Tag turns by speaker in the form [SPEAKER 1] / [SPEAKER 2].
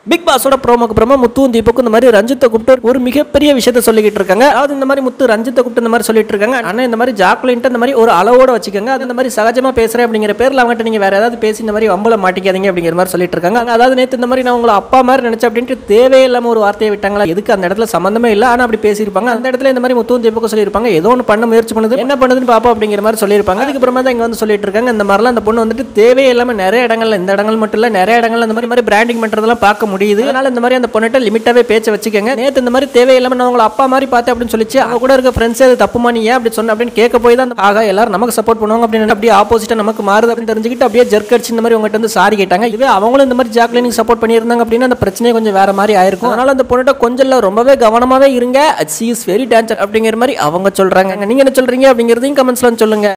[SPEAKER 1] big பாஸோட ப்ரோமோக்கு அப்புறமா முத்துவும் தீபக்கும் இந்த மாதிரி ரஞ்சித்தை கூப்பிட்டு ஒரு மிகப்பெரிய விஷயத்த சொல்லிக்கிட்டு இருக்காங்க அதாவது இந்த மாதிரி முத்து ரஞ்சித்தை கூப்பிட்டு இந்த மாதிரி சொல்லிட்டு இருக்காங்க ஆனா இந்த மாதிரி ஜாக்லின்ட்டு இந்த மாதிரி ஒரு அளவோட வச்சுக்கோங்க அது இந்த மாதிரி சகஜமா பேசுறேன் அப்படிங்கிற பேர்ல அவங்ககிட்ட நீங்க வேற ஏதாவது பேசி இந்த மாதிரி வம்பல மாட்டிக்காதீங்க அப்படிங்கிற மாதிரி சொல்லிட்டு இருக்காங்க அதாவது நேத்து இந்த மாதிரி நான் உங்களை அப்பா மாதிரி நினைச்சேன் அப்படின்ட்டு தேவையில்லாம ஒரு வார்த்தையை விட்டாங்களா எதுக்கு அந்த இடத்துல சம்பந்தமே இல்லை ஆனா அப்படி பேசியிருப்பாங்க அந்த இடத்துல இந்த மாதிரி முத்துவும் தீபக்கும் சொல்லியிருப்பாங்க ஏதோ ஒன்று பண்ண முயற்சி பண்ணுது என்ன பண்ணுதுன்னு பாப்போம் அப்படிங்கிற மாதிரி சொல்லியிருப்பாங்க அதுக்கப்புறமா தான் இங்க வந்து சொல்லிட்டு இருக்காங்க இந்த மாதிரிலாம் அந்த பொண்ணு வந்துட்டு தேவையில்லாம நிறைய இடங்கள்ல இந்த இடங்கள் மட்டும் இல்ல நிறைய இடங்கள்ல இந்த மாதிரி மாதிரி பிராண்டிங் பண்றதெல்லாம் பார்க்க முடியுது அதனால இந்த மாதிரி அந்த பொண்ணுகிட்ட லிமிட்டாவே பேச்ச வச்சுக்கோங்க நேத்து இந்த மாதிரி தேவையில்லாம நான் உங்களை அப்பா மாதிரி பார்த்தேன் அப்படின்னு சொல்லிச்சு அவங்க கூட இருக்க ஃப்ரெண்ட்ஸே அது தப்புமா நீ ஏன் அப்படி சொன்ன அப்படின்னு கேட்க போய் தான் அந்த ஆகா எல்லாரும் நமக்கு சப்போர்ட் பண்ணுவாங்க அப்படின்னு அப்படியே ஆப்போசிட்டா நமக்கு மாறுது அப்படின்னு தெரிஞ்சுக்கிட்டு அப்படியே ஜெர்க் அடிச்சு இந்த மாதிரி உங்ககிட்ட வந்து சாரி கேட்டாங்க இதுவே அவங்களும் இந்த மாதிரி ஜாக்லினிங் சப்போர்ட் பண்ணியிருந்தாங்க அப்படின்னா அந்த பிரச்சனையே கொஞ்சம் வேற மாதிரி ஆயிருக்கும் அதனால அந்த பொண்ணுகிட்ட கொஞ்சம் இல்ல ரொம்பவே கவனமாவே இருங்க சி இஸ் வெரி டேஞ்சர் அப்படிங்கிற மாதிரி அவங்க சொல்றாங்க நீங்க என்ன சொல்றீங்க அப்படிங்கிறதையும் கமெண்ட்ஸ்ல சொல்லுங்க